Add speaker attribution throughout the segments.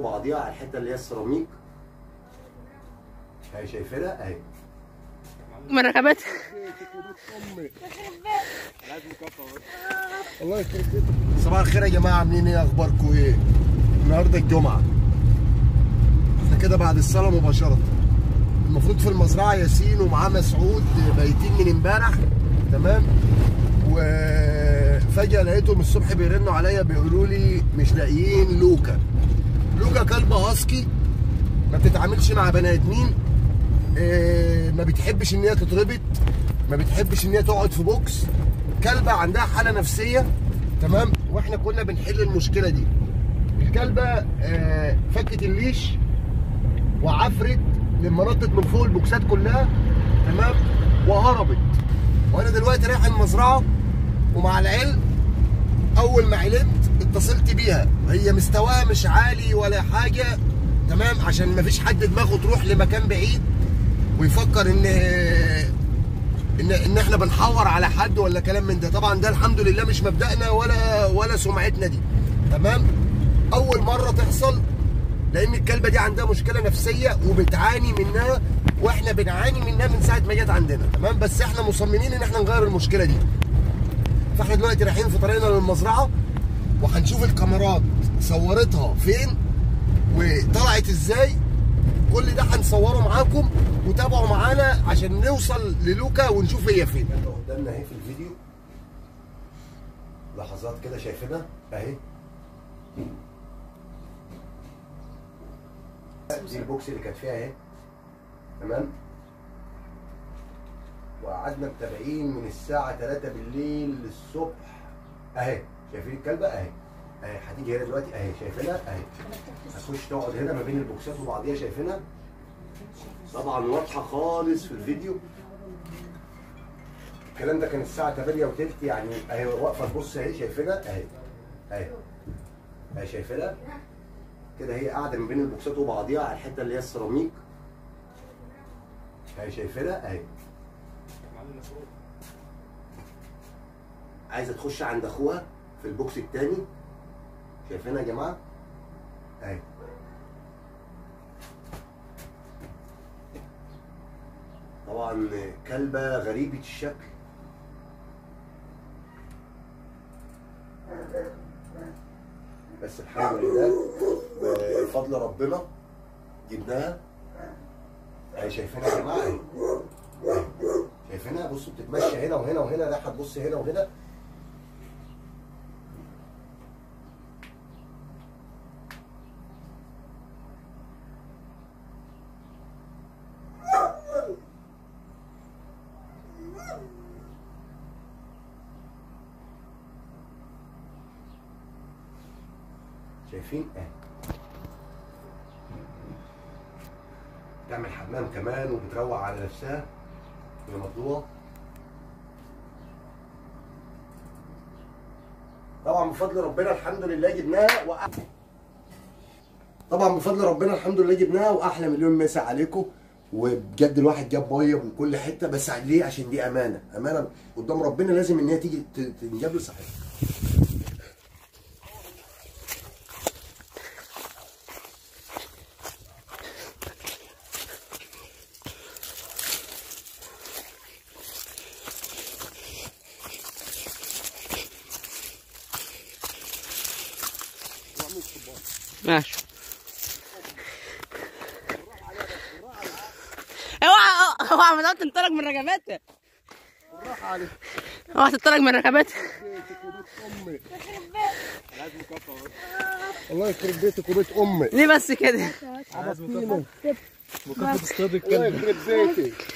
Speaker 1: وبعضيها على الحته اللي هي السيراميك اهي شايفينها اهي
Speaker 2: من ركبتها
Speaker 1: الله يخرب بيتك صباح الخير يا جماعه عاملين ايه اخباركم ايه النهارده الجمعه احنا كده بعد الصلاه مباشره المفروض في المزرعه ياسين ومعاه مسعود بايتين من امبارح تمام وفجاه لقيتهم الصبح بيرنوا عليا بيقولوا لي مش لاقيين لوكا لوكا كلبه هاسكي ما بتتعاملش مع بني ادمين إيه، ما بتحبش ان هي تتربط ما بتحبش ان هي تقعد في بوكس كلبه عندها حاله نفسيه تمام واحنا كنا بنحل المشكله دي الكلبه آه، فكت الليش وعفرت لما نطت من فوق البوكسات كلها تمام وهربت وانا دلوقتي رايح المزرعه ومع العلم اول ما علمت اتصلت بيها هي مستواها مش عالي ولا حاجه تمام عشان ما فيش حد دماغه تروح لمكان بعيد ويفكر ان ان ان احنا بنحور على حد ولا كلام من ده طبعا ده الحمد لله مش مبدأنا ولا ولا سمعتنا دي تمام اول مره تحصل لان الكلبه دي عندها مشكله نفسيه وبتعاني منها واحنا بنعاني منها من ساعه ما جت عندنا تمام بس احنا مصممين ان احنا نغير المشكله دي فاحنا دلوقتي رايحين في طريقنا للمزرعه وهنشوف الكاميرات صورتها فين وطلعت ازاي كل ده هنصوره معاكم وتابعوا معانا عشان نوصل للوكا ونشوف هي فين قدامنا اهي في الفيديو لحظات كده شايفينها اهي دي البوكس اللي كانت فيها اهي تمام وقعدنا متابعين من الساعة 3 بالليل للصبح اهي شايفين الكلبة اهي اهي هتيجي هنا دلوقتي اهي شايفينها اهي هتخش تقعد هنا ما بين البوكسات وبعضيها شايفينها طبعا واضحة خالص في الفيديو الكلام ده كان الساعة 8 وتلت يعني اهي واقفة تبص اهي شايفينها اهي اهي اهي شايفينها كده هي قاعدة ما بين البوكسات وبعضيها على الحتة اللي هي السيراميك اهي شايفينها اهي عايزة تخش عند اخوها في البوكس التاني شايفينها يا جماعة اهي طبعا كلبة غريبة الشكل بس الحمد لله بفضل ربنا جبناها اهي شايفينها يا جماعه اهي أهي. شايفينها بصوا بتتمشى هنا وهنا وهنا رايحه تبص هنا وهنا شايفين اهي تعمل حمام كمان وبتروق على نفسها وهي مطلوعه طبعا بفضل ربنا الحمد لله جبناها وأ... طبعا بفضل ربنا الحمد لله جبناها واحلى مليون مسا عليكم وبجد الواحد جاب ميه من كل حته بس ليه عشان دي امانه امانه قدام ربنا لازم ان هي تيجي ت- تنجاب لي صحيح
Speaker 2: ماشي اوعى اوعى ما تنطلق من ركبتها
Speaker 1: بالراحه عليك
Speaker 2: اوعى تنطلق من ركبتها
Speaker 1: بيتك وبيت امك الله يخرب بيتك وبيت امك
Speaker 2: ليه بس كده
Speaker 1: عبطينا
Speaker 3: مكافأة اصطياد
Speaker 1: الله
Speaker 3: الكلب
Speaker 1: يخرب بيتك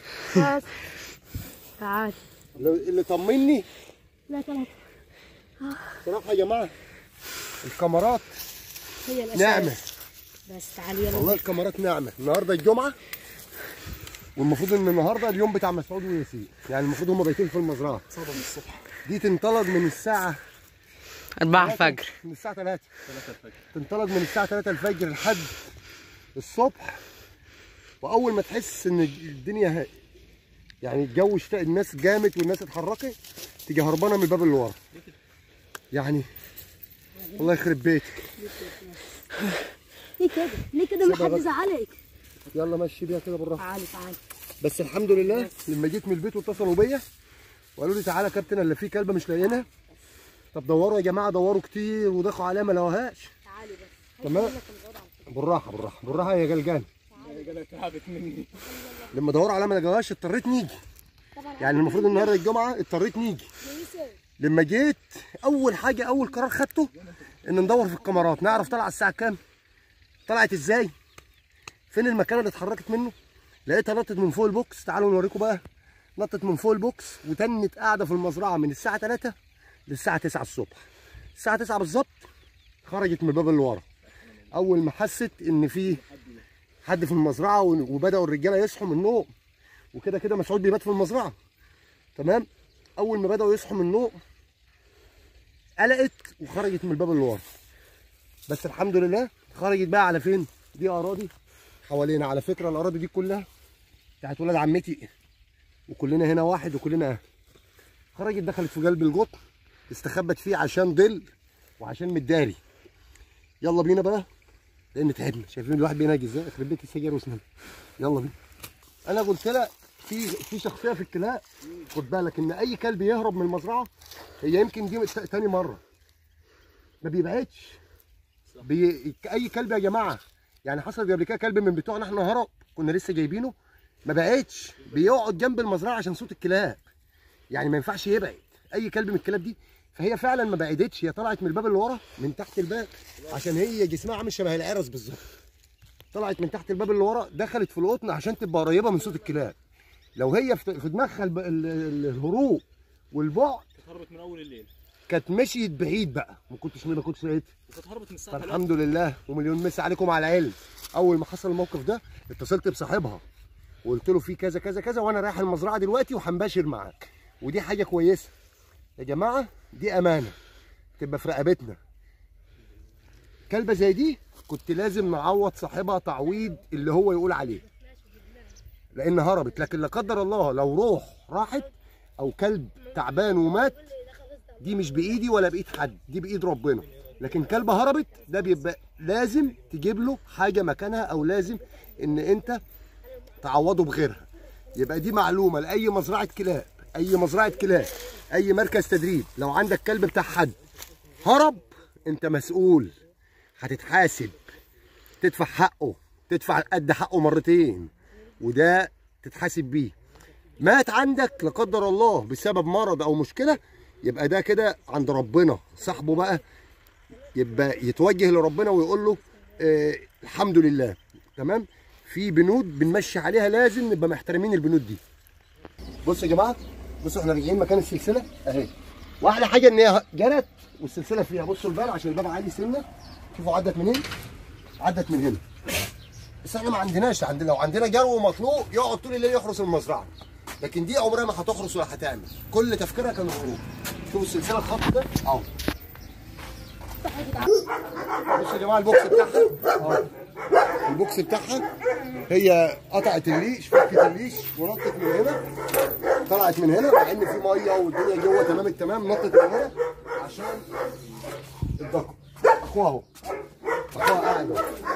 Speaker 4: تعال
Speaker 1: اللي اللي طمني
Speaker 4: لا تعال
Speaker 1: صراحه يا جماعه الكاميرات
Speaker 4: هي الأساس
Speaker 1: نعمه
Speaker 4: بس تعال يلا
Speaker 1: والله الكاميرات نعمه النهارده الجمعه والمفروض ان النهارده اليوم بتاع مسعود وياسين يعني المفروض هم بايتين في المزرعه
Speaker 3: صدم الصبح
Speaker 1: دي تنطلق من الساعه
Speaker 2: أربعة الفجر
Speaker 1: من الساعه 3
Speaker 3: 3 الفجر
Speaker 1: تنطلق من الساعه 3 الفجر لحد الصبح واول ما تحس ان الدنيا ه- يعني الجو اشتاق الناس جامد والناس اتحركت تيجي هربانه من الباب اللي ورا يعني الله يخرب بيتك
Speaker 4: ليه كده ليه كده
Speaker 1: سيبها
Speaker 4: محد
Speaker 1: بس.
Speaker 4: زعلك
Speaker 1: يلا مشي بيها كده بالراحه
Speaker 4: تعالي تعالي
Speaker 1: بس الحمد لله لما جيت من البيت واتصلوا بيا وقالوا لي تعالى يا كابتن اللي فيه كلبه مش لاقيينها طب دوروا يا جماعه دوروا كتير ودخلوا عليها ما لقوهاش
Speaker 4: تعالي بس
Speaker 1: تمام بالراحه بالراحه بالراحه يا جلجان
Speaker 3: الرجاله تعبت مني
Speaker 1: لما دوروا عليها ما لقوهاش اضطريت نيجي
Speaker 4: طبعا
Speaker 1: يعني المفروض النهارده الجمعه اضطريت نيجي لما جيت اول حاجه اول قرار خدته ان ندور في الكاميرات نعرف طلع الساعه كام طلعت ازاي فين المكان اللي اتحركت منه لقيتها نطت من فوق البوكس تعالوا نوريكم بقى نطت من فوق البوكس وتنت قاعده في المزرعه من الساعه 3 للساعه 9 الصبح الساعه 9 بالظبط خرجت من الباب اللي ورا اول ما حست ان في حد في المزرعه وبداوا الرجاله يصحوا من النوم وكده كده مسعود بيبات في المزرعه تمام اول ما بداوا يصحوا من النوم قلقت وخرجت من الباب اللي ورا بس الحمد لله خرجت بقى على فين دي اراضي حوالينا على فكره الاراضي دي كلها بتاعت ولاد عمتي وكلنا هنا واحد وكلنا أهل. خرجت دخلت في قلب القطن استخبت فيه عشان ظل وعشان متداري يلا بينا بقى لان تعبنا شايفين الواحد بيناجي ازاي يخرب بيت السجاير وسنان يلا بينا انا قلت لها في في شخصيه في الكلاب خد بالك ان اي كلب يهرب من المزرعه هي يمكن دي ت- تاني مره ما بيبعدش بي... اي كلب يا جماعه يعني حصل قبل كده كلب من بتوعنا احنا هرب كنا لسه جايبينه ما بعدش بيقعد جنب المزرعه عشان صوت الكلاب يعني ما ينفعش يبعد اي كلب من الكلاب دي فهي فعلا ما بعدتش هي طلعت من الباب اللي ورا من تحت الباب عشان هي جسمها عامل شبه العرس بالظبط طلعت من تحت الباب اللي ورا دخلت في القطن عشان تبقى قريبه من صوت الكلاب لو هي في في دماغها الب- ال- ال- الهروب والبعد
Speaker 3: كانت هربت من اول الليل
Speaker 1: كانت مشيت بعيد بقى ما كنتش ما كنتش لقيت
Speaker 3: وكانت هربت من الساعه 3
Speaker 1: فالحمد لله ومليون مسا عليكم على العلم اول ما حصل الموقف ده اتصلت بصاحبها وقلت له في كذا كذا كذا وانا رايح المزرعه دلوقتي وهنباشر معاك ودي حاجه كويسه يا جماعه دي امانه تبقى في رقبتنا كلبه زي دي كنت لازم نعوض صاحبها تعويض اللي هو يقول عليه لان هربت لكن لا قدر الله لو روح راحت او كلب تعبان ومات دي مش بايدي ولا بايد حد دي بايد ربنا لكن كلبه هربت ده بيبقى لازم تجيب له حاجه مكانها او لازم ان انت تعوضه بغيرها يبقى دي معلومه لاي مزرعه كلاب اي مزرعه كلاب اي مركز تدريب لو عندك كلب بتاع حد هرب انت مسؤول هتتحاسب تدفع حقه تدفع قد حقه مرتين وده تتحاسب بيه مات عندك لا قدر الله بسبب مرض او مشكله يبقى ده كده عند ربنا صاحبه بقى يبقى يتوجه لربنا ويقول له آه الحمد لله تمام في بنود بنمشي عليها لازم نبقى محترمين البنود دي بصوا يا جماعه بصوا احنا راجعين مكان السلسله اهي واحلى حاجه ان هي جرت والسلسله فيها بصوا الباب عشان الباب عالي سنه شوفوا عدت منين عدت من هنا بس احنا ما عندناش عندنا لو عندنا جرو مطلوق يقعد طول الليل يحرس المزرعه لكن دي عمرها ما هتحرس ولا هتعمل كل تفكيرها كان الخروج شوفوا السلسله الخط ده اهو بصوا يا جماعه البوكس بتاعها اهو البوكس بتاعها هي قطعت الليش فكت الليش ونطت من هنا طلعت من هنا مع ان في ميه والدنيا جوه تمام التمام نطت من هنا عشان الدكر اخوها اهو اخوها قاعد اهو